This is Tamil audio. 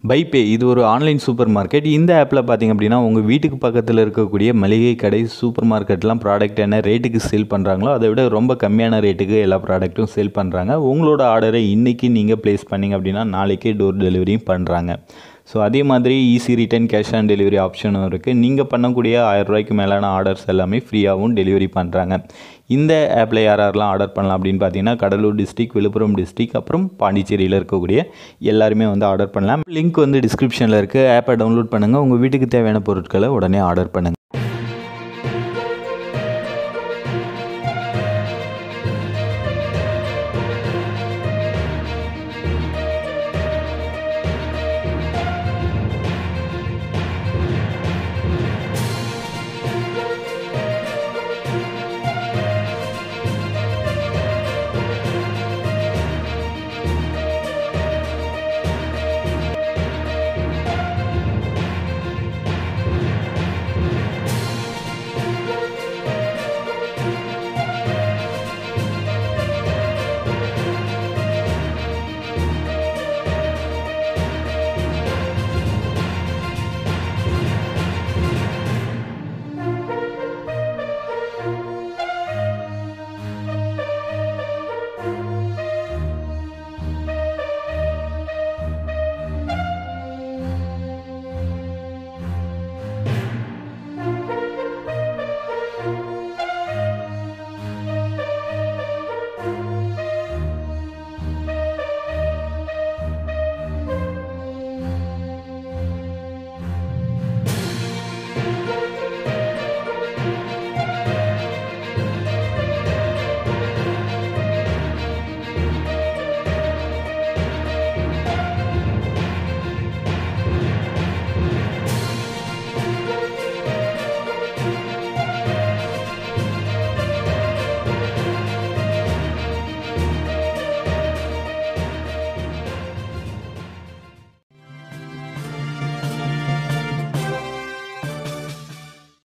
பைபே இது ஒரு ஆன்லைன் சூப்பர் மார்க்கெட் இந்த ஆப்பில் பார்த்தீங்க அப்படின்னா உங்கள் வீட்டுக்கு பக்கத்தில் இருக்கக்கூடிய மளிகை கடை சூப்பர் மார்க்கெட்லாம் ப்ராடக்ட் என்ன ரேட்டுக்கு சேல் பண்ணுறாங்களோ அதை விட ரொம்ப கம்மியான ரேட்டுக்கு எல்லா ப்ராடக்ட்டும் சேல் பண்ணுறாங்க உங்களோட ஆர்டரை இன்றைக்கி நீங்கள் ப்ளேஸ் பண்ணிங்க அப்படின்னா நாளைக்கே டோர் டெலிவரியும் பண்ணுறாங்க ஸோ அதே மாதிரி easy return cash on delivery ஆப்ஷனும் இருக்குது நீங்கள் பண்ணக்கூடிய ஆயிரம் ரூபாய்க்கு மேலான ஆர்டர்ஸ் எல்லாமே ஃப்ரீயாகவும் டெலிவரி பண்ணுறாங்க இந்த ஆப்பில் யார் யாரெல்லாம் ஆர்டர் பண்ணலாம் அப்படின்னு பார்த்தீங்கன்னா கடலூர் டிஸ்ட்ரிக் விழுப்புரம் டிஸ்ட்ரிக் அப்புறம் பாண்டிச்சேரியில் இருக்கக்கூடிய எல்லாருமே வந்து ஆர்டர் பண்ணலாம் லிங்க் வந்து டிஸ்கிரிப்ஷனில் இருக்குது ஆப்பை டவுன்லோட் பண்ணுங்கள் உங்கள் வீட்டுக்கு தேவையான பொருட்களை உடனே ஆர்டர் பண்ணுங்கள்